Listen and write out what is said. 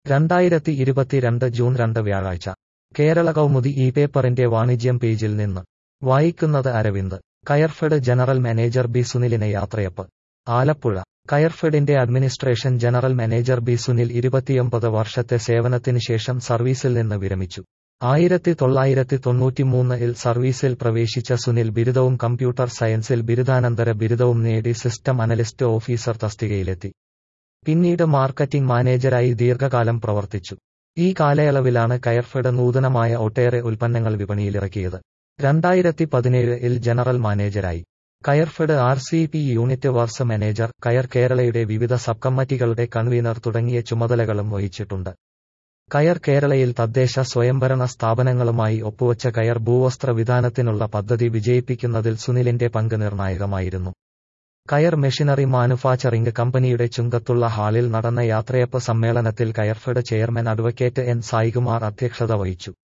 രണ്ടായിരത്തി ഇരുപത്തിരണ്ട് ജൂൺ രണ്ട് വ്യാഴാഴ്ച കേരള കൗമുദി ഈ പേപ്പറിന്റെ വാണിജ്യം പേജിൽ നിന്ന് വായിക്കുന്നത് Aravind Coirfed general manager B സുനിലിനെ യാത്രയപ്പ് ആലപ്പുഴ കയർഫെഡിന്റെ administration general manager B Sunil ഇരുപത്തിയൊമ്പത് വർഷത്തെ സേവനത്തിന് ശേഷം സർവീസിൽ നിന്ന് വിരമിച്ചു ആയിരത്തി തൊള്ളായിരത്തി തൊണ്ണൂറ്റിമൂന്നിൽ സർവീസിൽ പ്രവേശിച്ച സുനിൽ ബിരുദവും കമ്പ്യൂട്ടർ സയൻസിൽ ബിരുദാനന്തര ബിരുദവും നേടി സിസ്റ്റം അനലിസ്റ്റ് ഓഫീസർ തസ്തികയിലെത്തി പിന്നീട് മാർക്കറ്റിംഗ് മാനേജരായി ദീർഘകാലം പ്രവർത്തിച്ചു ഈ കാലയളവിലാണ് കയർഫെഡ് നൂതനമായ ഒട്ടേറെ ഉൽപ്പന്നങ്ങൾ വിപണിയിലിറക്കിയത് രണ്ടായിരത്തി പതിനേഴിൽ ജനറൽ മാനേജരായി Coirfed R C P unit works manager coir കേരളയുടെ വിവിധ സബ് കമ്മിറ്റികളുടെ കൺവീനർ തുടങ്ങിയ ചുമതലകളും വഹിച്ചിട്ടുണ്ട് കയർ കേരളയിൽ തദ്ദേശ സ്വയംഭരണ സ്ഥാപനങ്ങളുമായി ഒപ്പുവച്ച കയർ ഭൂവസ്ത്ര വിധാനത്തിനുള്ള പദ്ധതി വിജയിപ്പിക്കുന്നതിൽ സുനിലിന്റെ പങ്ക് നിർണായകമായിരുന്നു കയർ മെഷീനറി മാനുഫാക്ചറിംഗ് കമ്പനിയുടെ ചുങ്കത്തുള്ള ഹാളിൽ നടന്ന യാത്രയപ്പ് സമ്മേളനത്തിൽ Coirfed chairman advocate N Saikumar അധ്യക്ഷത വഹിച്ചു